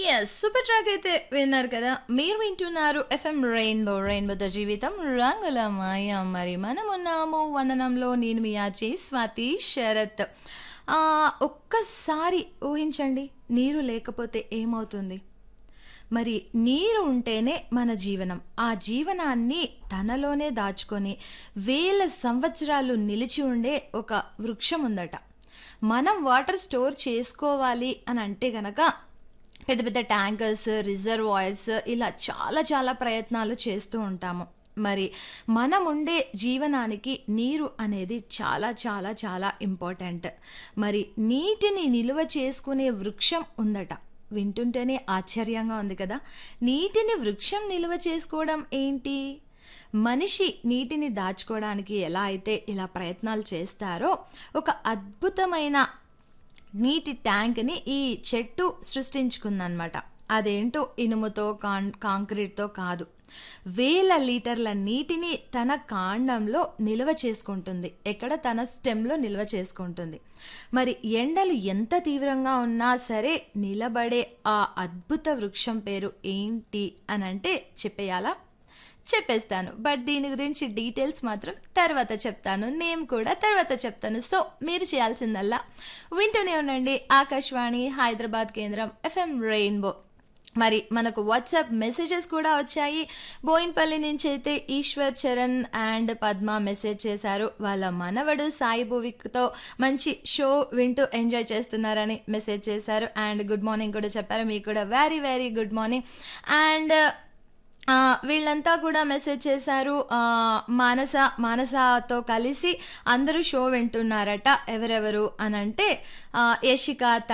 yes super track అయితే విన్నారు కదా మీరు వింటున్నారు ఎఫ్ఎం రెయిన్బో రెయిన్బోతో జీవితం రంగుల మాయ మరి మనం ఉన్నాము వందనంలో నేను మీ ఆచి స్వాతి శరత్ ఆ, ఒక్కసారి ఊహించండి నీరు లేకపోతే ఏమవుతుంది మరి నీరు ఉంటేనే మన జీవనం ఆ జీవనాన్ని తనలోనే దాచుకొని వేల సంవత్సరాలు నిలిచి ఉండే ఒక వృక్షం ఉందట మనం వాటర్ స్టోర్ చేసుకోవాలి అని అంటే గనక పెద్ద పెద్ద ట్యాంకర్స్ రిజర్వాయర్స్ ఇలా చాలా చాలా ప్రయత్నాలు చేస్తూ ఉంటాము మరి మనం ఉండే జీవనానికి నీరు అనేది చాలా చాలా చాలా ఇంపార్టెంట్ మరి నీటిని నిలువ చేసుకునే వృక్షం ఉందట వింటుంటేనే ఆశ్చర్యంగా ఉంది కదా నీటిని వృక్షం నిలువ చేసుకోవడం ఏంటి మనిషి నీటిని దాచుకోవడానికి ఎలా అయితే ఇలా ప్రయత్నాలు చేస్తారో ఒక అద్భుతమైన నీటి ట్యాంక్ని ఈ చెట్టు సృష్టించుకుందనమాట అదేంటో ఇనుముతో కాన్ కాంక్రీట్తో కాదు వేల లీటర్ల నీటిని తన కాండంలో నిల్వ చేసుకుంటుంది ఎక్కడ తన స్టెమ్లో నిల్వ చేసుకుంటుంది మరి ఎండలు ఎంత తీవ్రంగా ఉన్నా సరే నిలబడే ఆ అద్భుత వృక్షం పేరు ఏంటి అని అంటే చెప్పేయాలా చెప్పేస్తాను బట్ దీని గురించి డీటెయిల్స్ మాత్రం తర్వాత చెప్తాను నేమ్ కూడా తర్వాత చెప్తాను సో మీరు చేయాల్సిందల్లా వింటూనే ఉండండి ఆకాశవాణి హైదరాబాద్ కేంద్రం ఎఫ్ఎం రెయిన్బో మరి మనకు వాట్సాప్ మెసేజెస్ కూడా వచ్చాయి బోయిన్పల్లి నుంచి అయితే ఈశ్వర్ చరణ్ అండ్ పద్మ మెసేజ్ చేశారు వాళ్ళ మనవడు సాయి భూవిక్తో మంచి షో వింటూ ఎంజాయ్ చేస్తున్నారని మెసేజ్ చేశారు అండ్ గుడ్ మార్నింగ్ కూడా చెప్పారు మీకు కూడా very very good morning and ఆ, వీళ్ళంతా కూడా మెసేజ్ చేశారు ఆ, మానస మానసతో కలిసి అందరూ షో వింటున్నారట ఎవరెవరు అని అంటే ఆ, యశిక